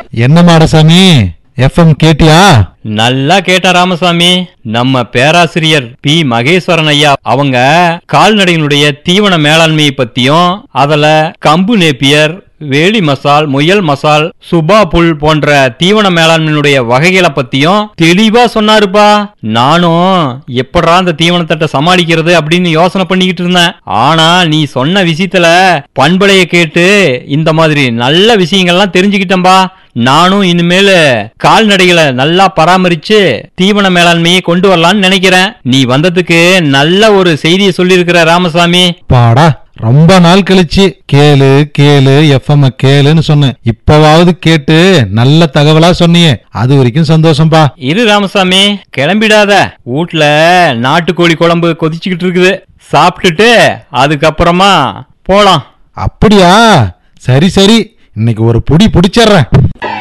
என்ன மாடசாமி எஃப்எம் கேட்டியா நல்லா கேட்ட ராமசாமி நம்ம பேராசிரியர் பி மகேஸ்வரன் ஐயா அவங்க கால்நடைகளுடைய தீவன மேலாண்மையை பத்தியும் அதுல கம்பு நேப்பியர் வேலி மசால் முயல் மசால் சுபா புல் போன்ற தீவன மேலாண்மையினுடைய வகைகளை பத்தியும் தெளிவா சொன்னாருப்பா நானும் எப்படா அந்த தீவனத்தட்டை சமாளிக்கிறது அப்படின்னு யோசனை பண்ணிக்கிட்டு இருந்தேன் ஆனா நீ சொன்ன விஷயத்துல பண்பலைய கேட்டு இந்த மாதிரி நல்ல விஷயங்கள்லாம் தெரிஞ்சுக்கிட்டேன்பா நானும் இனிமேல் கால்நடைகளை நல்லா பராமரிச்சு தீவன மேலாண்மையை கொண்டு வரலாம்னு நினைக்கிறேன் நீ வந்ததுக்கு நல்ல ஒரு செய்தியை சொல்லியிருக்கிற ராமசாமி பாடா ரொம்ப நாள் கழிச்சு கேளு கேளு எஃப்எம் கேளுன்னு சொன்னேன் இப்பவாவது கேட்டு நல்ல தகவலா சொன்னியே அது வரைக்கும் சந்தோஷம்பா இரு ராமசாமி கிளம்பிடாத வீட்ல நாட்டுக்கோழி குழம்பு கொதிச்சுக்கிட்டு இருக்குது சாப்பிட்டுட்டு அதுக்கப்புறமா போலாம் அப்படியா சரி சரி இன்னைக்கு ஒரு புடி புடிச்சிடுறேன்